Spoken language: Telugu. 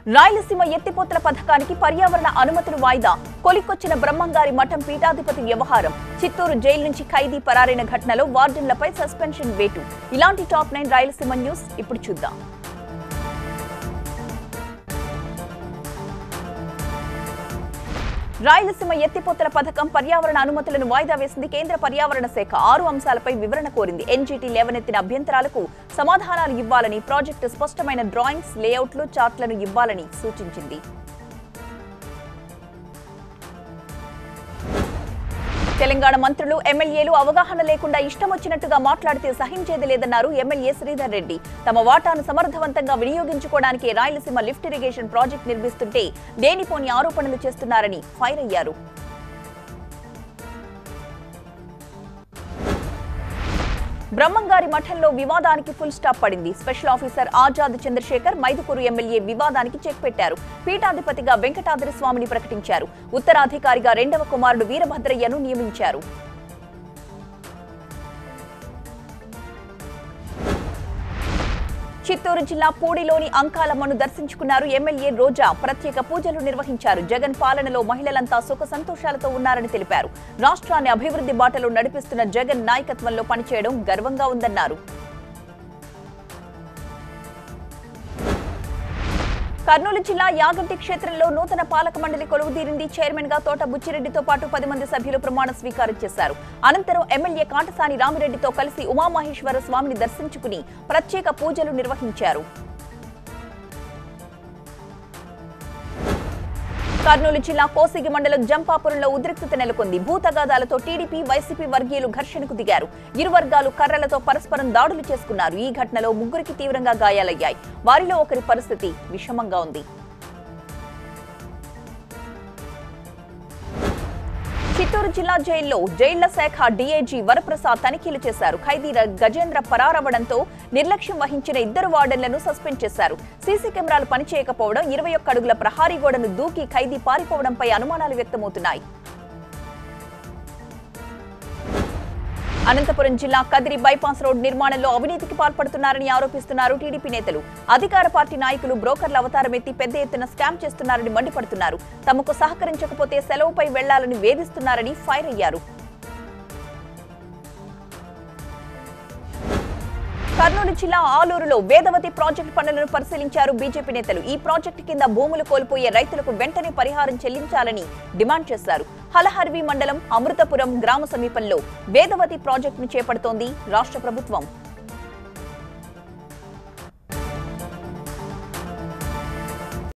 రాయలసీమ ఎత్తిపోతల పథకానికి పర్యావరణ అనుమతులు వాయిదా కొలిక్కొచ్చిన బ్రహ్మంగారి మఠం పీఠాధిపతి వ్యవహారం చిత్తూరు జైలు నుంచి ఖైదీ పరారైన ఘటనలో వార్డెన్లపై సస్పెన్షన్ వేటు ఇలాంటి టాప్ నైన్ రాయలసీమ న్యూస్ ఇప్పుడు చూద్దాం రాయలసీమ ఎత్తిపోతల పథకం పర్యావరణ అనుమతులను వాయిదా వేసింది కేంద్ర పర్యావరణ శాఖ ఆరు అంశాలపై వివరణ కోరింది ఎన్జీటీ లేవనెత్తిన అభ్యంతరాలకు సమాధానాలు ఇవ్వాలని ప్రాజెక్టు స్పష్టమైన డ్రాయింగ్స్ లేఅవుట్లు చార్ట్లను ఇవ్వాలని సూచించింది తెలంగాణ మంత్రులు ఎమ్మెల్యేలు అవగాహన లేకుండా ఇష్టం వచ్చినట్టుగా మాట్లాడితే సహించేది లేదన్నారు ఎమ్మెల్యే శ్రీధర్ రెడ్డి తమ వాటాను సమర్థవంతంగా వినియోగించుకోవడానికి రాయలసీమ లిఫ్ట్ ఇరిగేషన్ ప్రాజెక్ట్ నిర్మిస్తుంటే లేనిపోని ఆరోపణలు చేస్తున్నారని ఫైర్ అయ్యారు బ్రహ్మంగారి మఠంలో వివాదానికి ఫుల్ స్టాప్ పడింది special officer Azad Chandrasekhar Mydukur MLA వివాదానికి చెక్ పెట్టారు పీఠాధిపతిగా వెంకటాద్రి స్వామిని ప్రకటించారు ఉత్తరాధికారిగా రెండవ కుమారుడు వీరభద్రయ్యను నియమించారు చిత్తూరు జిల్లా పూడిలోని అంకాలమ్మను దర్శించుకున్నారు ఎమ్మెల్యే రోజా ప్రత్యేక పూజలు నిర్వహించారు జగన్ పాలనలో మహిళలంతా సుఖ సంతోషాలతో ఉన్నారని తెలిపారు రాష్ట్రాన్ని అభివృద్ధి బాటలో నడిపిస్తున్న జగన్ నాయకత్వంలో పనిచేయడం గర్వంగా ఉందన్నారు కర్నూలు జిల్లా యాగంటి క్షేత్రంలో నూతన పాలక మండలి కొలువుదీరింది చైర్మన్ గా తోట బుచ్చిరెడ్డితో పాటు పది మంది సభ్యులు ప్రమాణ స్వీకారం చేశారు అనంతరం ఎమ్మెల్యే కాటసాని రామిరెడ్డితో కలిసి ఉమామహేశ్వర స్వామిని దర్శించుకుని ప్రత్యేక పూజలు నిర్వహించారు కర్నూలు జిల్లా కోసిగి మండలం జంపాపురంలో ఉద్రిక్తత నెలకొంది భూతగాదాలతో టీడీపీ వైసీపీ వర్గీయులు ఘర్షణకు దిగారు ఇరు వర్గాలు కర్రలతో పరస్పరం దాడులు చేసుకున్నారు ఈ ఘటనలో ముగ్గురికి తీవ్రంగా గాయాలయ్యాయి వారిలో ఒకరి పరిస్థితి విషమంగా ఉంది చిత్తూరు జిల్లా జైల్లో జైళ్ల శాఖ డీఐజీ వరప్రసాద్ తనిఖీలు చేశారు ఖైదీ ర- గజేంద్ర పరారవడంతో నిర్లక్ష్యం వహించిన ఇద్దరు వార్డెన్లను సస్పెండ్ చేశారు సీసీ కెమెరాలు పనిచేయకపోవడం ఇరవై ఒక్క అడుగుల ప్రహారీ గోడను దూకి ఖైదీ పారిపోవడంపై అనుమానాలు వ్యక్తమవుతున్నాయి అనంతపురం జిల్లా కదిరి బైపాస్ రోడ్ నిర్మాణంలో అవినీతికి పాల్పడుతున్నారని ఆరోపిస్తున్నారు టీడీపీ నేతలు అధికార పార్టీ నాయకులు బ్రోకర్ల అవతారం ఎత్తి పెద్ద ఎత్తున స్కామ్ చేస్తున్నారని మండిపడుతున్నారు తమకు సహకరించకపోతే సెలవుపై వెళ్లాలని వేధిస్తున్నారని ఫైర్ అయ్యారు కర్నూలు జిల్లా ఆలూరులో వేదవతి ప్రాజెక్టు పనులను పరిశీలించారు బీజేపీ నేతలు ఈ ప్రాజెక్టు కింద భూములు కోల్పోయే రైతులకు వెంటనే పరిహారం చెల్లించాలని డిమాండ్ చేశారు హలహర్వి మండలం అమృతపురం గ్రామ సమీపంలో వేదవతి ప్రాజెక్టును చేపడుతోంది రాష్ట్ర ప్రభుత్వం